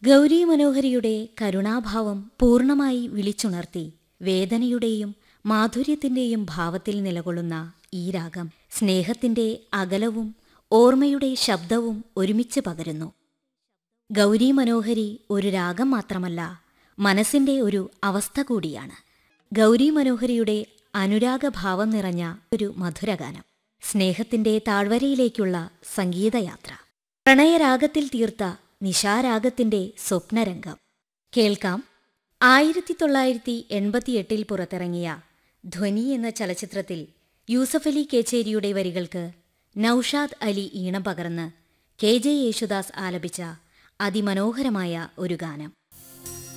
ഗൗരി മനോഹരിയുടെ കരുണാഭാവം പൂർണ്ണമായി വിളിച്ചുണർത്തി വേദനയുടെയും മാധുര്യത്തിന്റെയും ഭാവത്തിൽ നിലകൊള്ളുന്ന ഈ രാഗം സ്നേഹത്തിന്റെ അകലവും ഓർമ്മയുടെ ശബ്ദവും ഒരുമിച്ച് പകരുന്നു ഗൗരി മനോഹരി ഒരു രാഗം മാത്രമല്ല മനസ്സിന്റെ ഒരു അവസ്ഥ കൂടിയാണ് ഗൗരി മനോഹരിയുടെ അനുരാഗഭാവം നിറഞ്ഞ ഒരു മധുരഗാനം സ്നേഹത്തിന്റെ താഴ്വരയിലേക്കുള്ള സംഗീതയാത്ര പ്രണയരാഗത്തിൽ തീർത്ത നിശാരാഗത്തിന്റെ സ്വപ്നരംഗം കേൾക്കാം ആയിരത്തി തൊള്ളായിരത്തി എൺപത്തിയെട്ടിൽ പുറത്തിറങ്ങിയ ധ്വനി എന്ന ചലച്ചിത്രത്തിൽ യൂസഫലി കേച്ചേരിയുടെ വരികൾക്ക് നൌഷാദ് അലി ഈണം പകർന്ന് കെ ജെ യേശുദാസ് ആലപിച്ച അതിമനോഹരമായ ഒരു ഗാനം